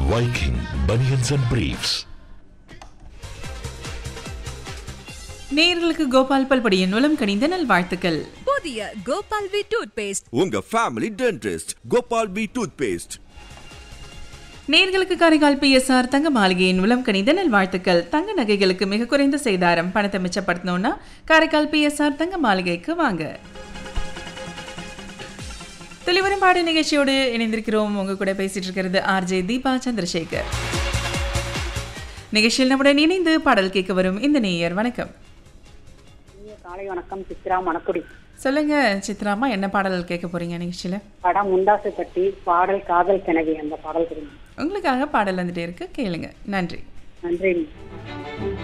Viking Bunions and Briefs. நேயர்களுக்கு கோபால் பல்படியின் மூலம் கணிந்த நல்வாழ்த்துக்கள் புதிய கோபால் வி டூத் பேஸ்ட் உங்க family dentist Gopal P toothpaste நேர்களுக்கு காரைக்கால் பிஎஸ்ஆர் தங்க மாளிகையின் மூலம் கணித நல்வாழ்த்துக்கள் தங்க நகைகளுக்கு மிக குறைந்த செய்தாரம் பணத்தை மிச்சப்படுத்தணும்னா காரைக்கால் பிஎஸ்ஆர் தங்க மாளிகைக்கு வாங்க தெளிவரும் பாடு நிகழ்ச்சியோடு இணைந்திருக்கிறோம் உங்க கூட பேசிட்டு இருக்கிறது ஆர்ஜே தீபா சந்திரசேகர் நிகழ்ச்சியில் நம்முடன் இணைந்து பாடல் கேட்க வரும் இந்த நேயர் வணக்கம் இனிய காலை வணக்கம் சித்ரா மணக்குடி சொல்லுங்க சித்ராமா என்ன பாடல் கேட்க போறீங்க நிகழ்ச்சியில படம் முண்டாசு பட்டி பாடல் காதல் கிணவி அந்த பாடல் தெரியும் உங்களுக்காக பாடல் வந்துட்டே இருக்கு கேளுங்க நன்றி நன்றி